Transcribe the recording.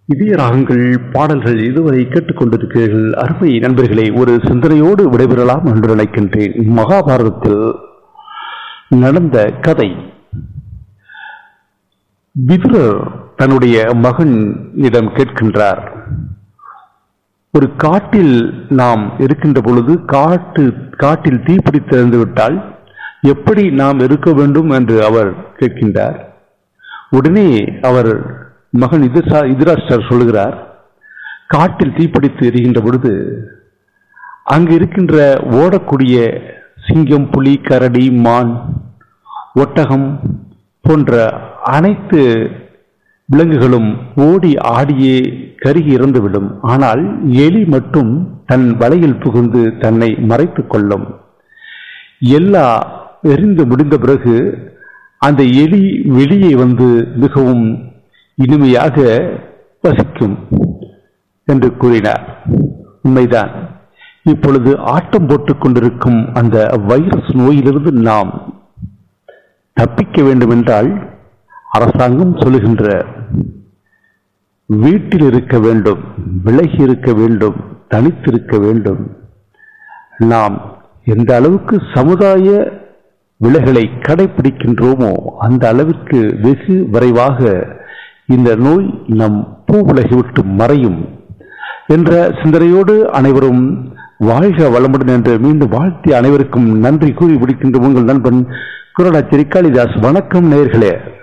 இதய ராகங்கள் பாடல்கள் இதுவரை கேட்டுக்கொண்டிருக்கிறீர்கள் அருமை நண்பர்களே ஒரு சிந்தனையோடு விடைபெறலாம் என்று நினைக்கின்றேன் மகாபாரதத்தில் நடந்த கதை விதுரர் தன்னுடைய மகனிடம் கேட்கின்றார் ஒரு காட்டில் நாம் இருக்கின்ற பொழுது காட்டு காட்டில் தீப்பிடித்து விட்டால் எப்படி நாம் இருக்க வேண்டும் என்று அவர் கேட்கின்றார் உடனே அவர் மகன் இதுரா இதுராஷ்டர் சொல்கிறார் காட்டில் தீப்பிடித்து எரிகின்ற பொழுது அங்கு இருக்கின்ற ஓடக்கூடிய சிங்கம் புலி கரடி மான் ஒட்டகம் போன்ற அனைத்து விலங்குகளும் ஓடி ஆடியே கருகி இறந்துவிடும் ஆனால் எலி மட்டும் தன் வலையில் புகுந்து தன்னை மறைத்துக் கொள்ளும் எல்லா எரிந்து முடிந்த பிறகு அந்த எலி வெளியே வந்து மிகவும் இனிமையாக வசிக்கும் என்று கூறினார் உண்மைதான் இப்பொழுது ஆட்டம் போட்டுக் கொண்டிருக்கும் அந்த வைரஸ் நோயிலிருந்து நாம் தப்பிக்க வேண்டும் என்றால் அரசாங்கம் சொல்லுகின்ற வீட்டில் இருக்க வேண்டும் விலகி இருக்க வேண்டும் தனித்திருக்க வேண்டும் நாம் எந்த அளவுக்கு சமுதாய விலைகளை கடைபிடிக்கின்றோமோ அந்த அளவிற்கு வெகு விரைவாக இந்த நோய் நம் பூ உலகை விட்டு மறையும் என்ற சிந்தனையோடு அனைவரும் வாழ்க வளமுடன் என்று மீண்டும் வாழ்த்தி அனைவருக்கும் நன்றி கூறி பிடிக்கின்ற உங்கள் நண்பன் குரலாச்சேரி காளிதாஸ் வணக்கம் நேர்களே